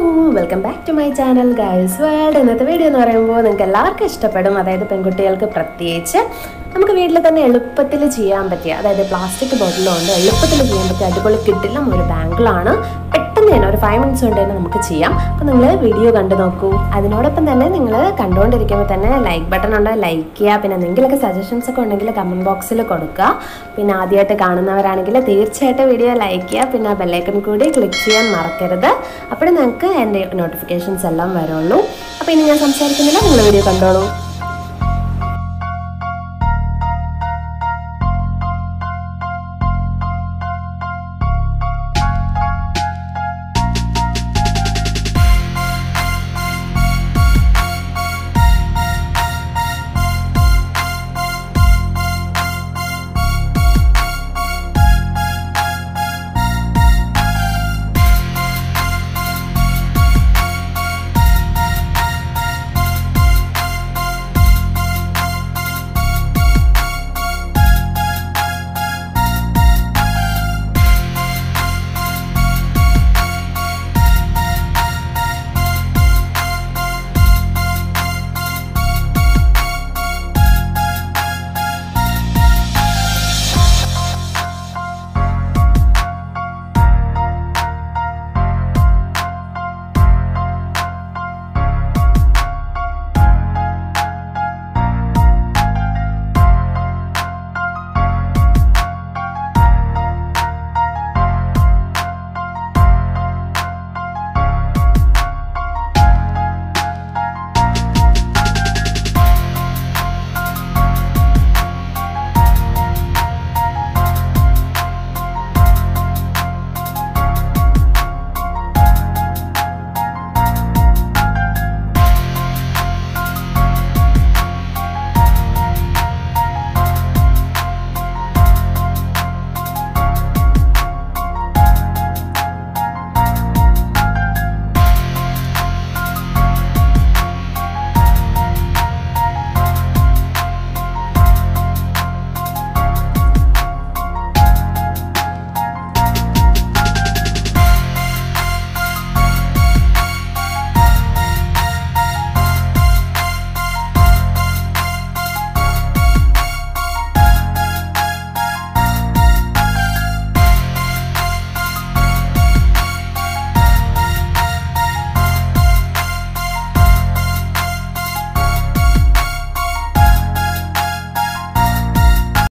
welcome back to my channel guys world ഇന്നത്തെ video എന്ന് പറയുമ്പോൾ നിങ്ങൾക്ക് എല്ലാവർക്കും ഇഷ്ടപ്പെടും അതായത് പെൺകുട്ടികൾക്ക് പ്രത്യേകിച്ച് നമുക്ക് വീട്ടിൽ തന്നെ എളുപ്പത്തിൽ ചെയ്യാൻ പറ്റിയ അതായത് പ്ലാസ്റ്റിക് ബോട്ടിലുകൊണ്ട് എളുപ്പത്തിൽ ചെയ്യാൻ പറ്റിയ അടിപൊളി കിട്ടില്ല ഒരു ബാങ്കിളാണ് പെട്ടെന്ന് തന്നെ ഒരു ഫൈവ് മിനിറ്റ്സ് കൊണ്ട് തന്നെ നമുക്ക് ചെയ്യാം അപ്പോൾ നിങ്ങൾ വീഡിയോ കണ്ടു നോക്കൂ അതിനോടൊപ്പം തന്നെ നിങ്ങൾ കണ്ടുകൊണ്ടിരിക്കുമ്പോൾ തന്നെ ലൈക്ക് ബട്ടൺ ഉണ്ടോ ലൈക്ക് ചെയ്യുക പിന്നെ എന്തെങ്കിലുമൊക്കെ സജഷൻസ് ഒക്കെ ഉണ്ടെങ്കിൽ കമൻറ്റ് ബോക്സിൽ കൊടുക്കുക പിന്നെ ആദ്യമായിട്ട് കാണുന്നവരാണെങ്കിൽ തീർച്ചയായിട്ടും വീഡിയോ ലൈക്ക് ചെയ്യുക പിന്നെ ബെല്ലൈക്കൺ കൂടി ക്ലിക്ക് ചെയ്യാൻ മറക്കരുത് അപ്പോഴേ നിങ്ങൾക്ക് എൻ്റെ നോട്ടിഫിക്കേഷൻസ് എല്ലാം വരുള്ളൂ അപ്പോൾ ഇനി ഞാൻ സംസാരിക്കുന്നില്ല നിങ്ങൾ വീഡിയോ കണ്ടോളൂ